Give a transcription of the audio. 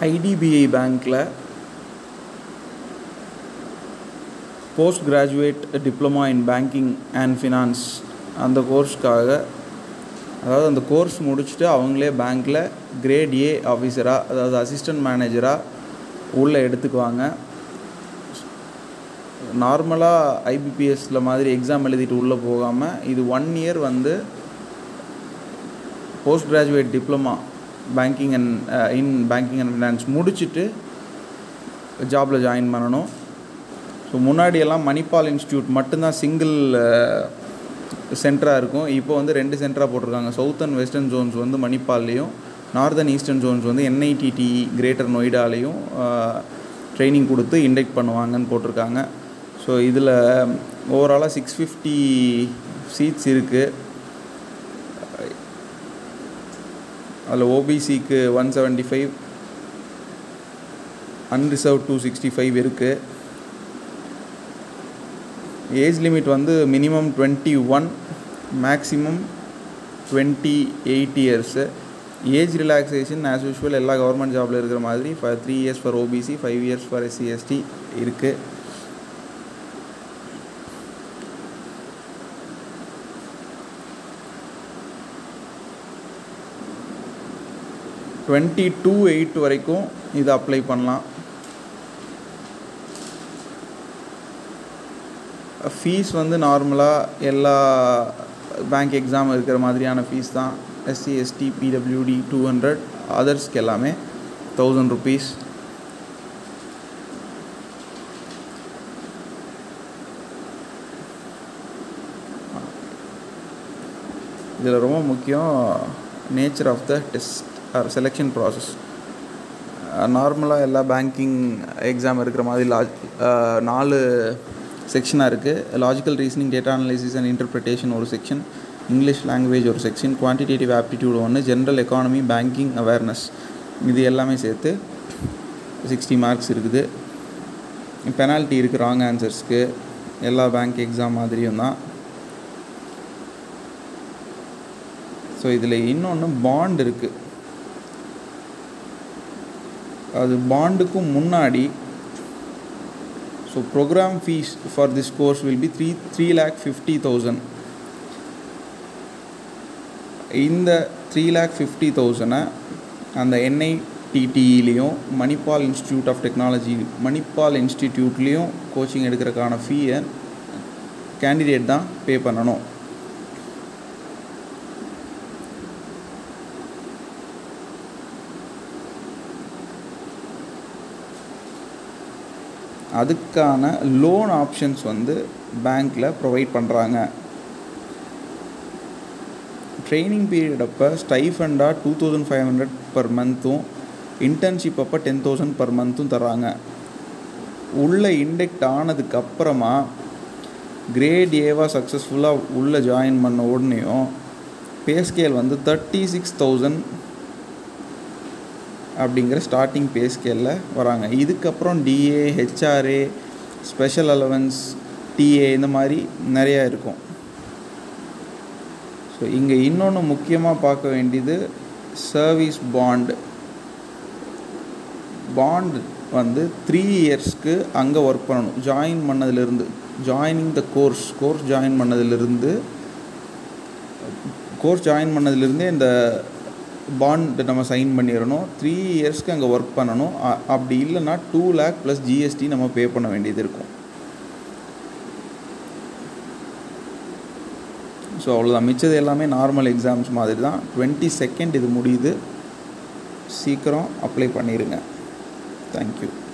IDBI பேங்க்கில் post graduate diploma in banking and finance அந்த கோர்ஸ்க்காக அதாவது அந்த கோர்ஸ் முடிச்சுட்டு அவங்களே பேங்க்கில் கிரேட் ஏ ஆஃபீஸராக அதாவது அசிஸ்டன்ட் மேனேஜராக உள்ளே எடுத்துக்குவாங்க நார்மலாக ஐபிபிஎஸ்சில் மாதிரி எக்ஸாம் எழுதிட்டு உள்ளே போகாமல் இது ஒன் இயர் வந்து post graduate diploma banking and in banking and finance முடிச்சுட்டு ஜாபில் ஜாயின் பண்ணணும் ஸோ முன்னாடியெல்லாம் மணிப்பால் இன்ஸ்டியூட் மட்டும்தான் சிங்கிள் சென்டராக இருக்கும் இப்போ வந்து ரெண்டு சென்டராக போட்டிருக்காங்க சவுத் அண்ட் வெஸ்டர்ன் ஜோன்ஸ் வந்து மணிப்பால்லையும் நார்தன் ஈஸ்டர்ன் ஜோன்ஸ் வந்து என்ஐடிடி கிரேட்டர் நொய்டாலையும் ட்ரைனிங் கொடுத்து இண்டெக்ட் பண்ணுவாங்கன்னு போட்டிருக்காங்க ஸோ இதில் ஓவராலாக சிக்ஸ் ஃபிஃப்டி சீட்ஸ் இருக்குது அதில் ஓபிசிக்கு one seventy five unreserved two sixty five இருக்குது ஏஜ் லிமிட் வந்து minimum twenty one maximum twenty eight years age relaxation as usual எல்லா கவர்மெண்ட் ஜாபில் இருக்கிற மாதிரி ஃப three years for OBC five years for SC ST இருக்குது டுவெண்ட்டி டூ எயிட் வரைக்கும் இதை அப்ளை பண்ணலாம் ஃபீஸ் வந்து நார்மலாக எல்லா பேங்க் எக்ஸாம் இருக்கிற மாதிரியான ஃபீஸ் தான் SC ST PWD two hundred அதர்ஸ்க்கு எல்லாமே தௌசண்ட் ருபீஸ் இதில் ரொம்ப முக்கியம் nature of the test or selection process நார்மலாக எல்லா பேங்கிங் எக்ஸாம் இருக்கிற மாதிரி லாஜ் நாலு செக்ஷனாக இருக்குது logical reasoning data analysis and interpretation ஒரு செக்ஷன் இங்கிலீஷ் லாங்குவேஜ் ஒரு செக்ஷன் குவான்டிடேட்டிவ் ஆப்டிடியூட் ஒன்று ஜென்ரல் எக்கானமி பேங்கிங் அவேர்னஸ் இது எல்லாமே சேர்த்து சிக்ஸ்டி மார்க்ஸ் இருக்குது பெனால்ட்டி இருக்குது ராங் ஆன்சர்ஸ்க்கு எல்லா பேங்க் எக்ஸாம் மாதிரியும் தான் ஸோ இதில் இன்னொன்று பாண்ட் இருக்குது அது பாண்டுக்கும் முன்னாடி so program fees for this course will be three three lakh fifty thousand இந்த த்ரீ லேக் ஃபிஃப்டி தௌசண்டை அந்த என்ஐடிடியிலையும் Manipal institute of technology Manipal இன்ஸ்டிடியூட்லேயும் கோச்சிங் எடுக்கிறதுக்கான ஃபீயை கேண்டிடேட் தான் பே பண்ணணும் அதுக்கான லோன் ஆப்ஷன்ஸ் வந்து பேங்க்கில் ப்ரொவைட் பண்ணுறாங்க ட்ரைனிங் பீரியட் அப்போ ஸ்டைஃபண்டாக two thousand five hundred per மந்த்தும் இன்டர்ன்ஷிப் அப்போ டென் தௌசண்ட் பர் மந்த்தும் தராங்க உள்ளே இண்டெக்ட் ஆனதுக்கு அப்புறமா கிரேட் ஏவாக சக்ஸஸ்ஃபுல்லாக உள்ளே ஜாயின் பண்ண உடனேயும் பே ஸ்கேல் வந்து தேர்ட்டி சிக்ஸ் தௌசண்ட் அப்படிங்கிற ஸ்டார்டிங் பே ஸ்கேலில் வராங்க இதுக்கப்புறம் DA HRA special allowance DA இந்த மாதிரி நிறையா இருக்கும் ஸோ இங்கே இன்னொன்று முக்கியமாக பார்க்க வேண்டியது சர்வீஸ் பாண்டு பாண்ட் வந்து த்ரீ இயர்ஸ்க்கு அங்கே ஒர்க் பண்ணணும் ஜாயின் பண்ணதுலேருந்து joining the course course join பண்ணதுலேருந்து கோர்ஸ் ஜாயின் பண்ணதுலேருந்தே இந்த பாண்ட் நம்ம சைன் பண்ணிடணும் த்ரீ இயர்ஸ்க்கு அங்கே ஒர்க் பண்ணணும் அப்படி இல்லைன்னா டூ லேக் ப்ளஸ் ஜிஎஸ்டி நம்ம பே பண்ண வேண்டியது இருக்கும் ஸோ அவ்வளோதான் மிச்சது எல்லாமே நார்மல் எக்ஸாம்ஸ் மாதிரி தான் டுவெண்ட்டி செகண்ட் இது முடியுது சீக்கிரம் அப்ளை பண்ணிடுங்க தேங்க்யூ